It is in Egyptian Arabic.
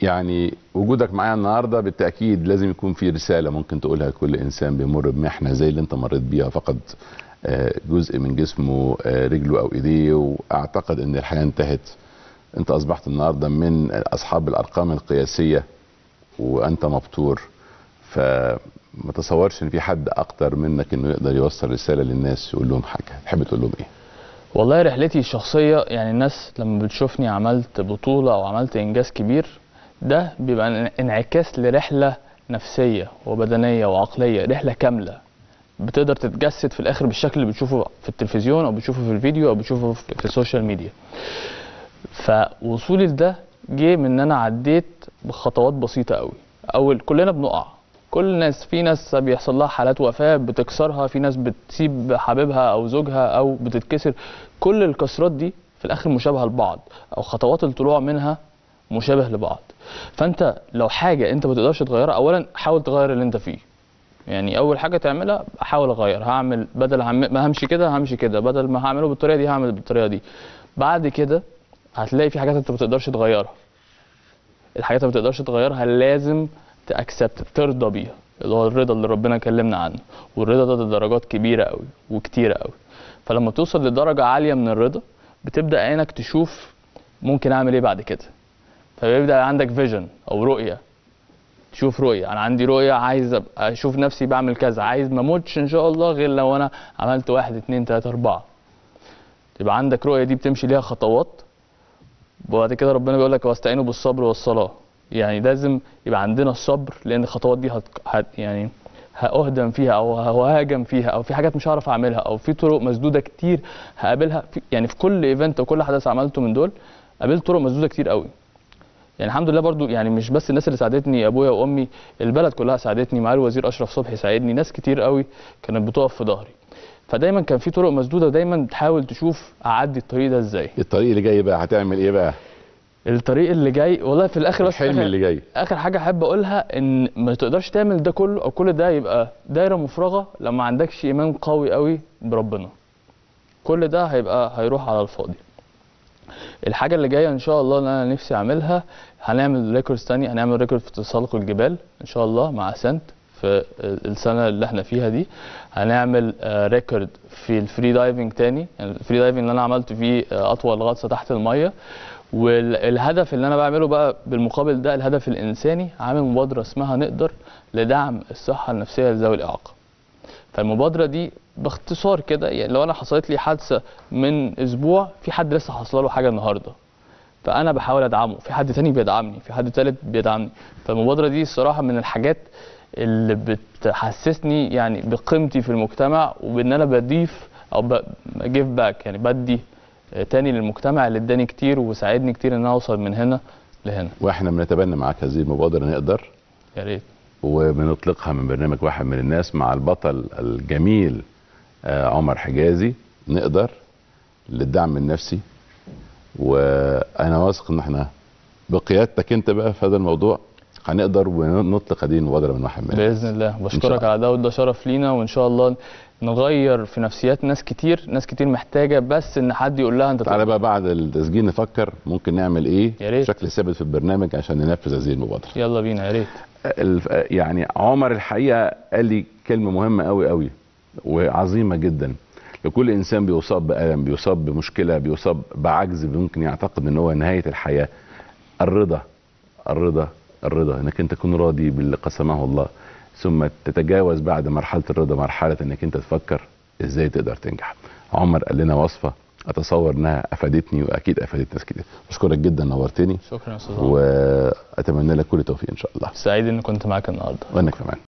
يعني وجودك معايا النهارده بالتاكيد لازم يكون في رساله ممكن تقولها لكل انسان بيمر بمحنه زي اللي انت مريت بيها فقد آه، جزء من جسمه آه، رجله او ايديه واعتقد ان الحياه انتهت انت اصبحت النهارده من اصحاب الارقام القياسيه وانت مبتور فما تصورش ان في حد اكتر منك انه يقدر يوصل رساله للناس يقول لهم حاجه تحب تقول لهم ايه والله رحلتي الشخصية يعني الناس لما بتشوفني عملت بطولة أو عملت إنجاز كبير ده بيبقى ان- انعكاس لرحلة نفسية وبدنية وعقلية رحلة كاملة بتقدر تتجسد في الآخر بالشكل اللي بتشوفه في التلفزيون أو بتشوفه في الفيديو أو بتشوفه في في السوشيال ميديا فوصولي لده جه من ان انا عديت بخطوات بسيطه قوي اول كلنا بنقع كل الناس في ناس بيحصل لها حالات وفاه بتكسرها في ناس بتسيب حبيبها او زوجها او بتتكسر كل الكسرات دي في الاخر مشابهه لبعض او خطوات الطلوع منها مشابه لبعض فانت لو حاجه انت ما تقدرش تغيرها اولا حاول تغير اللي انت فيه يعني اول حاجه تعملها احاول اغير هعمل بدل هم... ما همشي كده همشي كده بدل ما هعمله بالطريقه دي هعمل بالطريقه دي بعد كده هتلاقي في حاجات انت ما تقدرش تغيرها الحاجات اللي ما تقدرش تغيرها لازم تاكسبت ترضى بيها اللي هو الرضا اللي ربنا كلمنا عنه والرضا ده درجات كبيره قوي وكتيره قوي فلما توصل لدرجه عاليه من الرضا بتبدا عينك تشوف ممكن اعمل ايه بعد كده فبيبدا عندك فيجن او رؤيه تشوف رؤيه انا عندي رؤيه عايز ابقى اشوف نفسي بعمل كذا عايز ما اموتش ان شاء الله غير لو انا عملت واحد اتنين تلاته اربعه يبقى عندك رؤيه دي بتمشي ليها خطوات وبعد كده ربنا بيقول لك واستعينوا بالصبر والصلاه يعني لازم يبقى عندنا الصبر لان الخطوات دي هت... هت... يعني هأهدم فيها او ههاجم فيها او في حاجات مش هعرف اعملها او في طرق مسدوده كتير هقابلها في يعني في كل ايفنت او كل حدث عملته من دول قابلت طرق مسدوده كتير قوي يعني الحمد لله برضو يعني مش بس الناس اللي ساعدتني ابويا وامي البلد كلها ساعدتني معالي الوزير اشرف صبحي ساعدني ناس كتير قوي كانت بتقف في ظهري فدايما كان في طرق مسدوده ودايما بتحاول تشوف اعدي الطريق ده ازاي الطريق اللي جاي بقى هتعمل ايه بقى الطريق اللي جاي والله في الاخر بس الحلم آخر- اللي جاي اخر حاجه احب اقولها ان ما تقدرش تعمل ده كله او كل ده يبقى دايره مفرغه لما ما عندكش ايمان قوي قوي بربنا كل ده هيبقى هيروح على الفاضي الحاجه اللي جايه ان شاء الله اللي انا نفسي اعملها هنعمل ريكوردز تاني هنعمل ريكورد في تسلق الجبال ان شاء الله مع سنت في السنه اللي احنا فيها دي هنعمل آه، ريكورد في الفري دايفنج تاني يعني الفري دايفنج اللي انا عملت فيه آه، اطول غطسه تحت الميه والهدف اللي انا بعمله بقى بالمقابل ده الهدف الانساني عامل مبادره اسمها نقدر لدعم الصحه النفسيه لذوي الاعاقه فالمبادره دي باختصار كده يعني لو انا حصلت لي حادثه من اسبوع في حد لسه حصل له حاجه النهارده فانا بحاول ادعمه في حد تاني بيدعمني في حد تالت بيدعمني فالمبادره دي الصراحه من الحاجات اللي بتحسسني يعني بقيمتي في المجتمع وبان انا بضيف او جيف باك يعني بدي تاني للمجتمع اللي اداني كتير وساعدني كتير ان انا اوصل من هنا لهنا واحنا بنتبنى معاك هذه المبادره نقدر يا ريت وبنطلقها من برنامج واحد من الناس مع البطل الجميل آه، عمر حجازي نقدر للدعم النفسي وانا واثق ان احنا بقيادتك انت بقى في هذا الموضوع هنقدر ونطلق هذه المبادره من واحد من الناس باذن الله إن شاء بشكرك الله. على ده وده شرف لينا وان شاء الله نغير في نفسيات ناس كتير ناس كتير محتاجه بس ان حد يقول لها انت تعالى بقى بعد التسجيل نفكر ممكن نعمل ايه يا ريت. بشكل ثابت في البرنامج عشان ننفذ هذه المبادره يلا بينا يا ريت الف- يعني عمر الحقيقه قال لي كلمه مهمه قوي قوي وعظيمه جدا لكل انسان بيصاب بالم بيصاب بمشكله بيصاب بعجز ممكن يعتقد ان هو نهايه الحياه الرضا الرضا الرضا انك انت تكون راضي باللي قسمه الله ثم تتجاوز بعد مرحله الرضا مرحله انك انت تفكر ازاي تقدر تنجح عمر قال لنا وصفه اتصور انها افادتني واكيد افادت ناس كتير بشكرك جدا نورتني شكرا يا استاذ عمر. واتمنى لك كل توفيق ان شاء الله سعيد ان كنت معاك النهارده وانا كمان